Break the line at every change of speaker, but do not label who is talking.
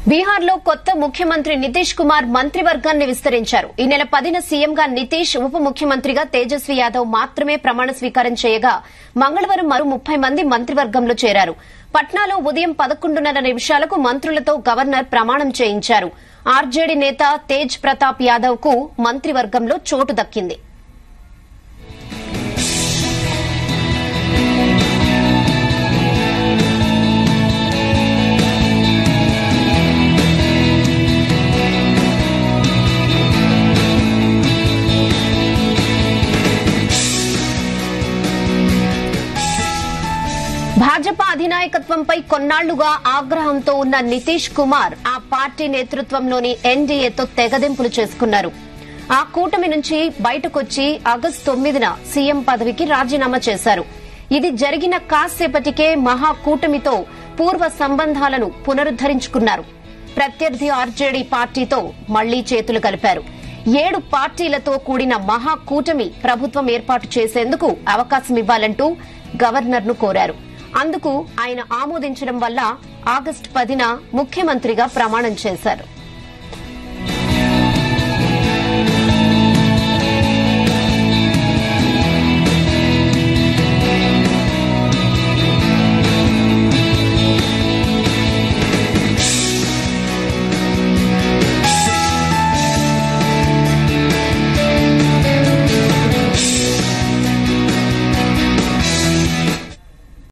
బీహార్లో కొత్త ముఖ్యమంత్రి నితీష్ కుమార్ మంత్రివర్గాన్ని విస్తరించారు ఈ నెల పదిన సీఎంగా నితీష్ ఉప ముఖ్యమంత్రిగా తేజస్వి యాదవ్ మాత్రమే ప్రమాణ స్వీకారం చేయగా మంగళవారం మరో ముప్పై మంది మంత్రివర్గంలో చేరారు పట్నాలో ఉదయం పదకొండున్నర నిమిషాలకు మంత్రులతో గవర్నర్ ప్రమాణం చేయించారు ఆర్జేడీ నేత తేజ్ ప్రతాప్ యాదవ్ కు మంత్రివర్గంలో చోటు దక్కింది భాజపా అధినాయకత్వంపై కొన్నాళ్లుగా ఆగ్రహంతో ఉన్న నితీష్ కుమార్ ఆ పార్టీ నేతృత్వంలోని ఎన్డీఏతో తెగదెంపులు చేసుకున్నారు ఆ కూటమి నుంచి బయటకొచ్చి ఆగస్టు తొమ్మిదిన సీఎం పదవికి రాజీనామా చేశారు ఇది జరిగిన కాసేపటికే మహా కూటమితో పూర్వ సంబంధాలను పునరుద్దరించుకున్నారు ప్రత్యర్థి ఆర్జేడీ పార్టీతో మళ్లీ చేతులు కలిపారు ఏడు పార్టీలతో కూడిన మహా కూటమి ప్రభుత్వం ఏర్పాటు చేసేందుకు అవకాశం ఇవ్వాలంటూ గవర్నర్ను కోరారు అందుకు ఆయన ఆమోదించడం వల్ల ఆగస్టు పదిన ముఖ్యమంత్రిగా ప్రమాణం చేశారు